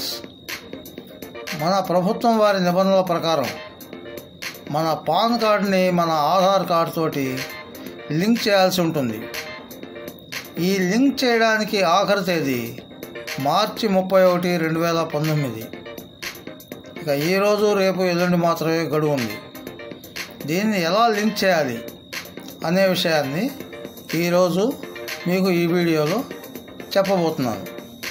friends మన ప్రభుత్వం వారి నిబంధనల ప్రకారం మన పాన్ కార్డుని మన ఆధార్ కార్డు తోటి లింక్ చేయాల్సి ఉంటుంది ఈ లింక్ చేయడానికి ఆఖరి తేదీ మార్చి ముప్పై ఒకటి రెండు వేల పంతొమ్మిది ఇక ఈరోజు రేపు ఎల్లుండి మాత్రమే గడువు ఉంది దీన్ని ఎలా లింక్ చేయాలి అనే విషయాన్ని ఈరోజు మీకు ఈ వీడియోలో చెప్పబోతున్నాను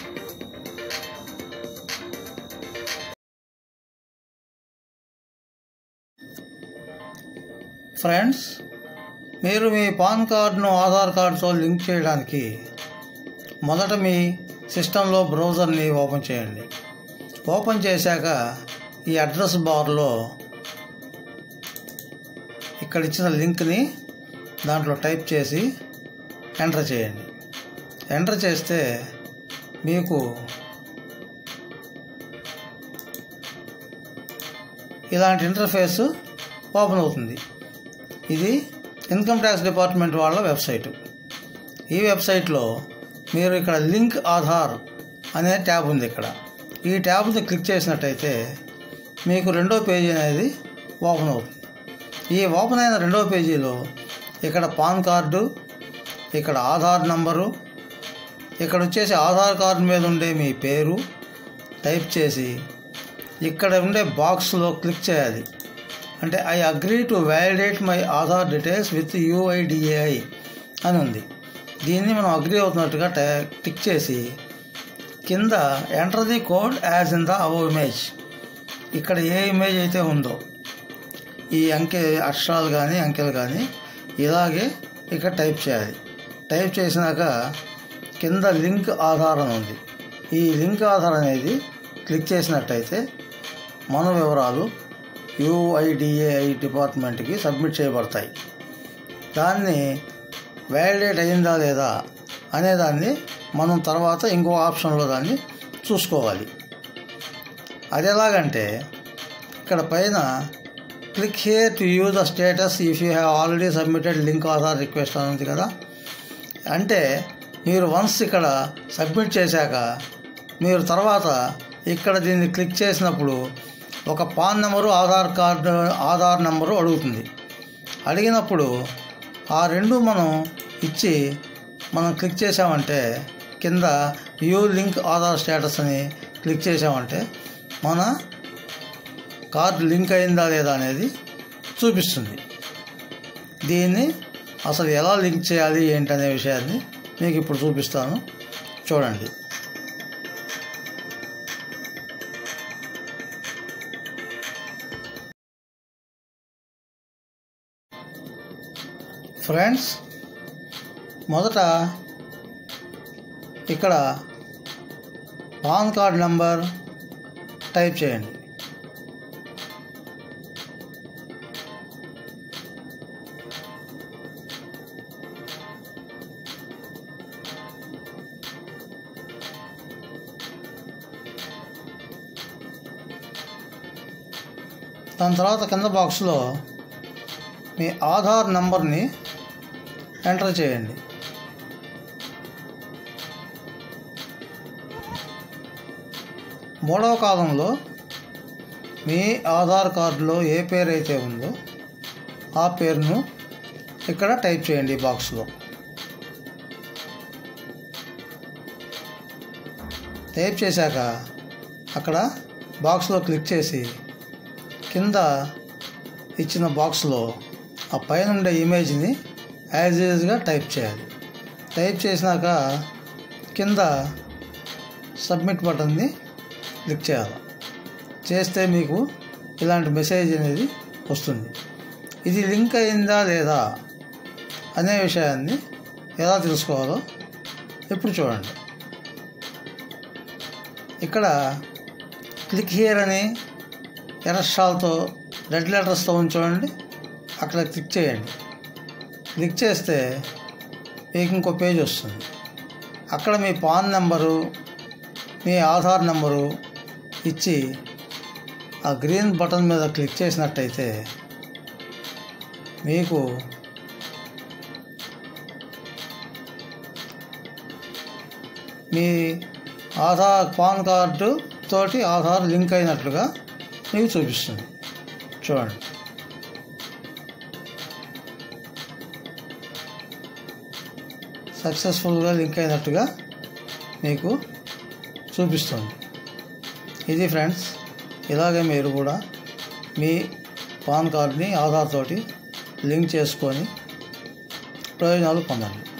ఫ్రెండ్స్ మీరు మీ పాన్ కార్డును ఆధార్ కార్డుతో లింక్ చేయడానికి మొదట మీ సిస్టంలో బ్రౌజర్ని ఓపెన్ చేయండి ఓపెన్ చేశాక ఈ అడ్రస్ బార్లో ఇక్కడ ఇచ్చిన లింక్ని దాంట్లో టైప్ చేసి ఎంటర్ చేయండి ఎంటర్ చేస్తే మీకు ఇలాంటి ఇంటర్ఫేస్ ఓపెన్ అవుతుంది ఇది ఇన్కమ్ ట్యాక్స్ డిపార్ట్మెంట్ వాళ్ళ వెబ్సైట్ ఈ వెబ్సైట్లో మీరు ఇక్కడ లింక్ ఆధార్ అనే ట్యాబ్ ఉంది ఇక్కడ ఈ ట్యాబ్ని క్లిక్ చేసినట్టయితే మీకు రెండో పేజీ అనేది ఓపెన్ అవుతుంది ఈ ఓపెన్ అయిన రెండో పేజీలో ఇక్కడ పాన్ కార్డు ఇక్కడ ఆధార్ నంబరు ఇక్కడ వచ్చేసి ఆధార్ కార్డు మీద ఉండే మీ పేరు టైప్ చేసి ఇక్కడ ఉండే బాక్స్లో క్లిక్ చేయాలి అంటే I agree to validate my Aadhaar details with UIDAI అని ఉంది దీన్ని మనం అగ్రి అవుతున్నట్టుగా టిక్ చేసి కింద enter the code as in the above image ఇక్కడ ఏ ఇమేజ్ అయితే ఉందో ఈ అంకె అక్షరాలు కానీ అంకెలు కానీ ఇలాగే ఇక్కడ టైప్ చేయాలి టైప్ చేసినాక కింద లింక్ ఆధార్ అని ఉంది ఈ లింక్ ఆధార్ అనేది క్లిక్ చేసినట్టయితే మన వివరాలు యుఐడిఏఐ డిపార్ట్మెంట్కి సబ్మిట్ చేయబడతాయి దాన్ని వ్యాలిడేట్ అయిందా లేదా అనేదాన్ని మనం తర్వాత ఇంకో ఆప్షన్లో దాన్ని చూసుకోవాలి అది ఎలాగంటే ఇక్కడ పైన click here to view the status if you have already submitted link Aadhaar request అని ఉంది కదా అంటే మీరు వన్స్ ఇక్కడ సబ్మిట్ చేశాక మీరు తర్వాత ఇక్కడ దీన్ని క్లిక్ చేసినప్పుడు ఒక PAN number Aadhaar card Aadhaar number అడుగుతుంది అడిగినప్పుడు ఆ రెండు మనం ఇచ్చి మనం క్లిక్ చేసామంటే కింద యూ లింక్ ఆధార్ స్టేటస్ అని క్లిక్ చేసామంటే మన కార్డు లింక్ అయిందా లేదా అనేది చూపిస్తుంది దీన్ని అసలు ఎలా లింక్ చేయాలి ఏంటి అనే విషయాన్ని మీకు ఇప్పుడు చూపిస్తాను చూడండి ఫ్రెండ్స్ మొదట ఇక్కడ పాన్ కార్డ్ నెంబర్ టైప్ చేయండి దాని తర్వాత కింద బాక్స్లో మీ ఆధార్ నంబర్ని ఎంటర్ చేయండి మూడవ కాలంలో మీ ఆధార్ కార్డులో ఏ పేరు అయితే ఉందో ఆ పేరును ఇక్కడ టైప్ చేయండి ఈ బాక్స్లో టైప్ చేశాక అక్కడ బాక్స్లో క్లిక్ చేసి కింద ఇచ్చిన బాక్స్లో ఆ పైన ఉండే ఇమేజ్ని యాజ్ యూజ్గా టైప్ చేయాలి టైప్ చేసినాక కింద సబ్మిట్ బటన్ని క్లిక్ చేయాలి చేస్తే మీకు ఇలాంటి మెసేజ్ అనేది వస్తుంది ఇది లింక్ అయిందా లేదా అనే విషయాన్ని ఎలా తెలుసుకోవాలో ఇప్పుడు చూడండి ఇక్కడ క్లిక్ హియర్ అని ఎర్రషాల్తో రెడ్ లెటర్స్తో ఉంచండి అక్కడ క్లిక్ చేయండి క్లిక్ చేస్తే మీకు ఇంకో పేజ్ వస్తుంది అక్కడ మీ పాన్ నెంబరు మీ ఆధార్ నెంబరు ఇచ్చి ఆ గ్రీన్ బటన్ మీద క్లిక్ చేసినట్టయితే మీకు మీ ఆధార్ పాన్ కార్డు తోటి ఆధార్ లింక్ అయినట్లుగా మీకు చూపిస్తుంది చూడండి సక్సెస్ఫుల్గా లింక్ అయినట్టుగా మీకు చూపిస్తుంది ఇది ఫ్రెండ్స్ ఇలాగే మీరు కూడా మీ పాన్ కార్డ్ని ఆధార్ తోటి లింక్ చేసుకొని ప్రయోజనాలు పొందండి